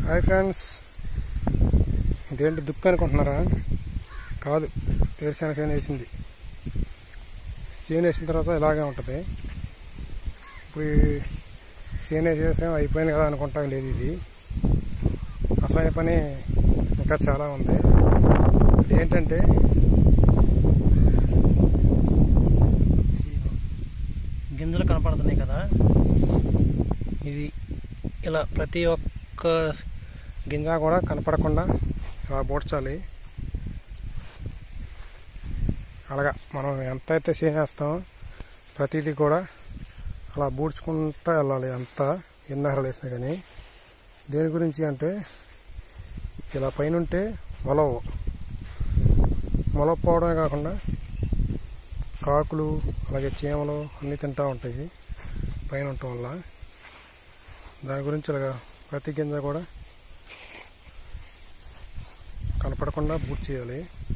hi friends ఇదేంటి దుక్కు అనుకుంటున్నారా కాదు వేరుశెనగ చేను వేసింది చేను వేసిన తర్వాత ఇలాగే ఉంటుంది ఇప్పుడు ఈ చేను వేసేసాం అయిపోయింది కదా అనుకుంటా లేదు ఇది అసలైన పని ఇంకా చాలా ఉంది అదేంటంటే గింజలు కనపడుతున్నాయి కదా ఇది ఇలా ప్రతి ఒక్క గింజ కూడా కనపడకుండా ఇలా బోడ్చాలి అలాగా మనం ఎంత అయితే చేస్తామో ప్రతిదీ కూడా అలా బూడ్చుకుంటూ వెళ్ళాలి అంతా ఎన్ని అహరాలు వేసినా కానీ దేని గురించి అంటే ఇలా పైన ఉంటే మొలవు మొలవపోవడమే కాకుండా కాకులు అలాగే చీమలు అన్నీ తింటూ ఉంటాయి పైన ఉండటం వల్ల దాని గురించి ఇలాగా ప్రతి గింజ కూడా కనపడకుండా బూట్ చేయాలి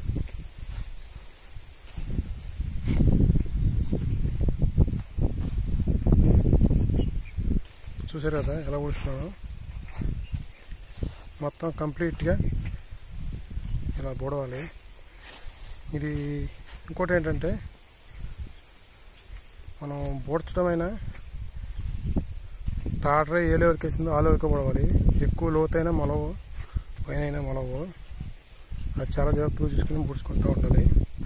చూసారు కదా ఎలా ఊడుస్తున్నాను మొత్తం కంప్లీట్గా ఇలా బూడవాలి ఇది ఇంకోటి ఏంటంటే మనం బూడ్చడమైనా తాటరే ఏ లెవెల్కి వేసిందో ఆ లెవెల్కి పడవాలి ఎక్కువ లోతైన మొలవు పైన మొలవు అది చాలా జాగ్రత్తగా చూసుకుని పుడుచుకుంటూ ఉండాలి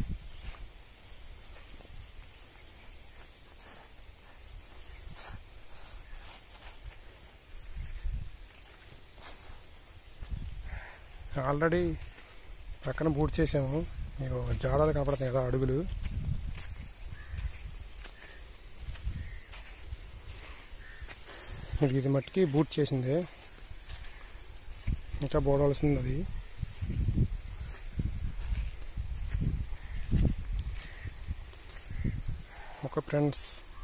ఆల్రెడీ పక్కన బూట్ చేసాము మీకు జాడాలు కనపడతాయి కదా అడుగులు మీకు ఇది మట్టికి బూట్ చేసింది ఇంకా బోడవలసింది అది ఒక ఫ్రెండ్స్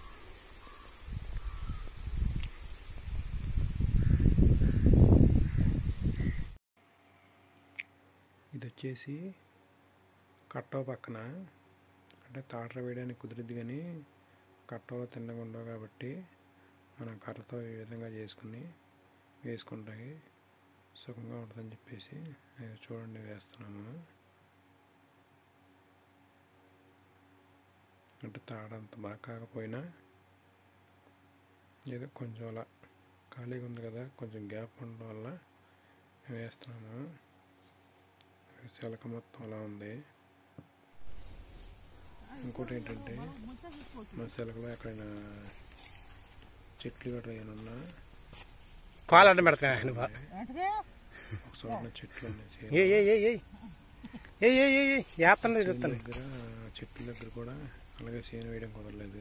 ఇది వచ్చేసి కట్టవ పక్కన అంటే తాటర వేయడానికి కుదిరిద్ది కానీ కట్టవలో తిన్నగా ఉండవు కాబట్టి మనం కర్రతో ఈ విధంగా చేసుకుని వేసుకుంటాయి సుఖంగా ఉంటుందని చెప్పేసి అవి చూడండి వేస్తున్నాము అంటే తాడ అంత బాగా కాకపోయినా ఏదో కొంచెం అలా ఖాళీగా ఉంది కదా కొంచెం గ్యాప్ ఉండడం వల్ల వేస్తున్నాము చిలక మొత్తం అలా ఉంది ఇంకోటి ఏంటంటే మన చిలకలో ఎక్కడైనా చెట్లు గట్రా ఏమైనా ఉన్నా కాలు అడ్డం పెడతా నువ్వు ఒక చోట చెట్లు ఉన్నాయి ఏ ఏ ఏ ఏ ఏ ఏ ఏ ఏ వేస్తాను చేను చెప్తాను దగ్గర చెట్ల దగ్గర కూడా అలాగే చేను వేయడం కుదరలేదు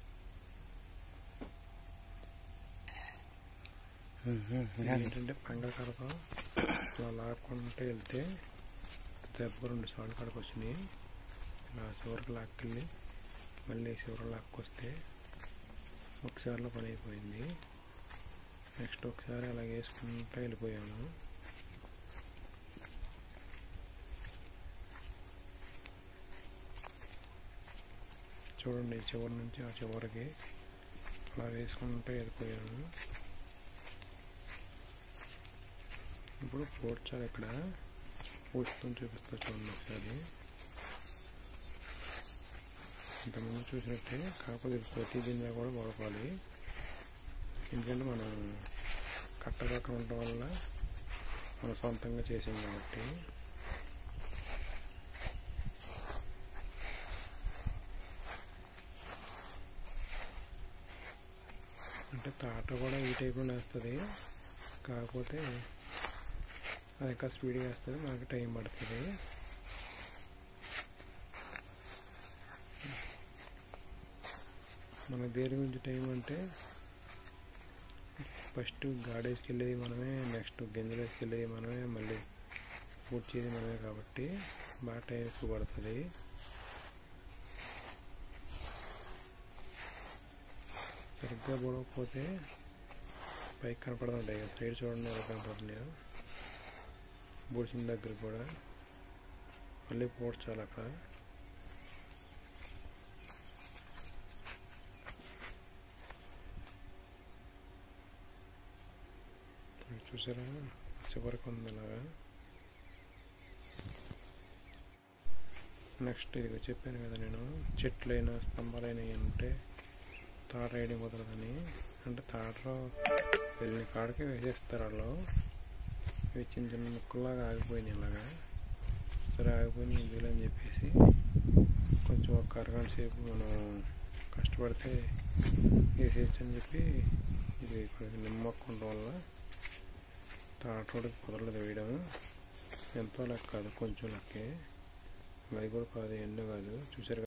ఇది ఏంటంటే పంగకరతో ఇలా లాక్కుంటే వెళ్తే దెబ్బకు రెండు సార్లు కాడకు వచ్చినాయి ఇలా చివరికి లాక్కెళ్ళి మళ్ళీ చివరి లాక్కొస్తే ఒకసారిలో పని అయిపోయింది నెక్స్ట్ ఒకసారి అలా వేసుకుంటూ వెళ్ళిపోయాము చూడండి చివరి నుంచి ఆ చివరికి అలా వేసుకుంటూ వెళ్ళిపోయాము ఇప్పుడు పోడ్చాలి ఇక్కడ పోస్టుతో చూపిస్తా చూడండి ఒకసారి ఇంతకుముందు చూసినట్టే కాకపోతే ఇది ప్రతి గింజ కూడా కొడపాలి ఎందుకంటే మనం కట్ట పక్కన ఉండటం వల్ల మనం సొంతంగా చేసాం కాబట్టి అంటే తాట కూడా ఈ టైప్లో వేస్తుంది కాకపోతే అది ఇంకా స్పీడ్గా వేస్తుంది మనకి టైం పడుతుంది మన దేని గురించి టైం అంటే ఫస్ట్ గాడేసుకు వెళ్ళేది మనమే నెక్స్ట్ గింజలు వేసుకెళ్ళేది మనమే మళ్ళీ పూడ్చేది మనమే కాబట్టి బాగా టైం ఎక్కువ పడుతుంది సరిగ్గా పొడవకపోతే పైకి కనపడుతుంటాయి కదా సైడ్ చూడండి ఎలా కనపడుతున్నాయో బుడిసిన దగ్గర కూడా మళ్ళీ పోడ్చాలి అక్కడ చూసారా చివరికి ఉంది ఇలాగా నెక్స్ట్ ఇది చెప్పాను కదా నేను చెట్లైనా స్తంభాలైనా ఉంటే తాట వేయడం కుదరదని అంటే తాటలో వెళ్ళిన కాడికి వేసేస్తారు వాళ్ళు ఇవి చిన్న చిన్న ముక్కల్లాగా ఆగిపోయినాయి ఇలాగా సరే ఆగిపోయినాయి ఇందులో అని చెప్పేసి కొంచెం ఒక అరగంట సేపు మనం కష్టపడితే వేసేయచ్చు అని చెప్పి ఇది కొంచెం నిమ్మక్క ఉండడం వల్ల తాటోడికి కుదరలేదు వేయడం ఎంతో లెక్క కాదు కొంచెం లెక్కే అది కూడా కాదు ఎండు కాదు చూసారు